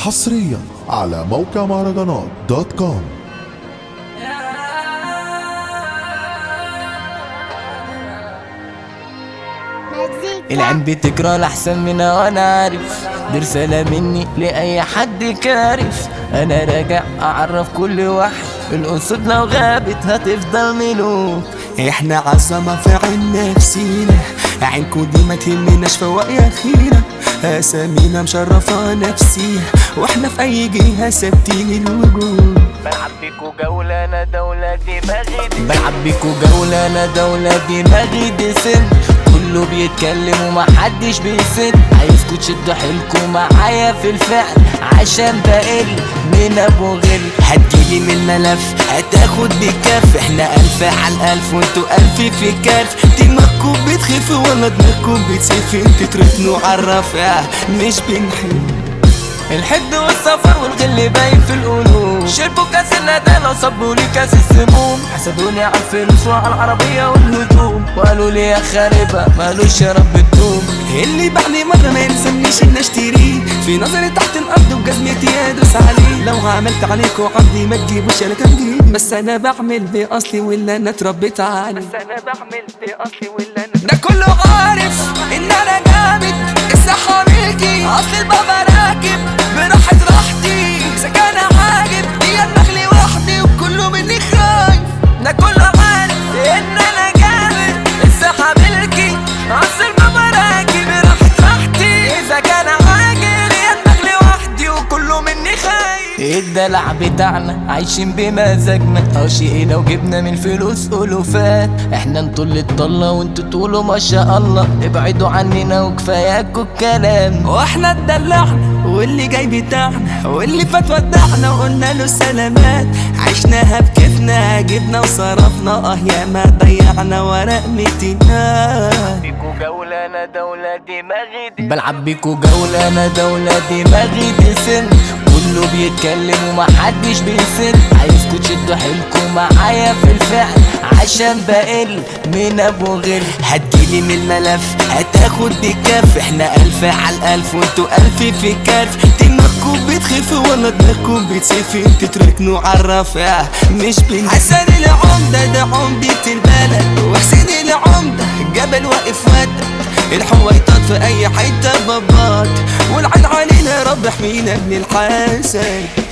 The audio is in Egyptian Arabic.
حصريا على موقع مهرجانات دوت كوم العين بتكره الاحسن منها وانا عارف دي رسالة مني لأي حد كارف انا راجع اعرف كل واحد الاسود لو غابت هتفضل ملوك احنا عظمة في عين نفسينا عينكو دي ما تهمناش فوق يا اخينا اسامينا مشرفة نفسيها واحنا في اي جهة ثابتين الوجود بلعب بيكو جولة انا دولة دماغي دي بلعب بيكو جولة انا دولة دماغي دي سن كله بيتكلم ومحدش بيسد عايزكوا تشدوا حيلكوا معايا في الفعل عشان بقل من ابو غل هتجيلي من الملف هتاخد بكف احنا الف على الف وانتوا الف في كرف دماغكم بتخف ولا دماغكم بتسف انت تركنوا عالرفع مش بنحل الحد والسفر والغل باين في القلوب شربوا كاس الندالة وصبوا لي كاس السموم حسدوني على الفلوس وعلى العربية والهدوم وقالوا لي يا خاربة مالوش يا رب الدوم اللي بعد مرة ما يلزمنيش ان اشتريه في نظري تحت الارض وجزمتي ادوس عليه لو عملت عليكوا عرضي ما تجيبوش انا تمجيد بس انا بعمل باصلي واللي انا اتربيت عليه بس انا بعمل باصلي واللي انا ده كله عارف ان انا جامد الصحة ملكي اصل البابا راكب براحة راحتي سكانة عاجب هي دماغي وحدي وكله مني خايف ده كله عارف ان انا جامد الساحة ملكي عصر بمراكب راحت راحتي اذا كان عاجل يا دماغي لوحدي وكله مني خايف الدلع بتاعنا عايشين بمزاجنا عشقنا وجبنا من الفلوس ألوفات احنا نطل الطلة وانتوا تقولوا ما شاء الله ابعدوا عننا وكفاياكوا الكلام واحنا اتدلعنا واللي جاي بتاعنا واللي فات ودعنا وقلنا له سلامات عشناها بكيفنا جبنا وصرفنا اه يا ما ضيعنا ورق ميتينات بيكو جولة أنا دولة دماغي دي بلعب بيكو جولة أنا دولة دماغي دي سن كله بيتكلم ومحدش بيسد عايزكوا تشدوا حيلكوا معايا في الفعل عشان بقل من ابو غل هتجيلي من الملف هتاخد بكف احنا الف على الالف وانتوا الف في كرف دماغكم بتخف ولا دماغكم بتسف انت تركنوا عالرفع مش بين حسن العمدة ده عمدة البلد وحسين العمدة جبل واقف ودى الحويطات في اي حتة بابات والعين علينا رب احمينا من الحسد